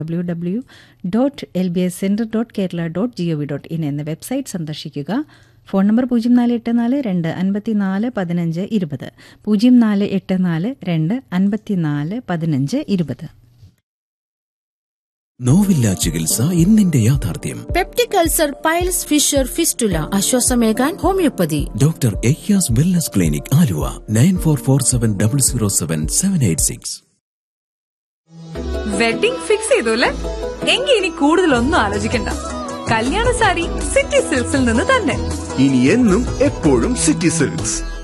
W W dot L B S centre dot Kerala dot G O V dot in എന്ന website സന്ദർശിക്കുക phone number പൂജ്യം നാല് എട്ട് നാല് രണ്ട് അൻപത്തി നാല് പതിനഞ്ച് ഇരുപത് പൂജ്യം നാല് എട്ട് നാല് രണ്ട് അൻപത്തി നാല് പതിനഞ്ച് ഇരുപത് നോവില്ല ചികിത്സ ഇന്നിന്റെ യാഥാർത്ഥ്യം peptic ulcer piles fissure fistula ആശ്വാസമേകാൻ homeopathy doctor Ayyas wellness clinic Aluva nine four four seven double zero seven seven eight six wedding fix ചെയ്തു അല്ലേ എങ്കിൽ ഇനി കൂടുതലൊന്നും ആലോചിക്കണ്ട കല്യാണ സാരി സിറ്റി സിൽക്സിൽ നിന്ന് തന്നെ ഇനി എന്നും എപ്പോഴും സിറ്റി സിൽക്സ്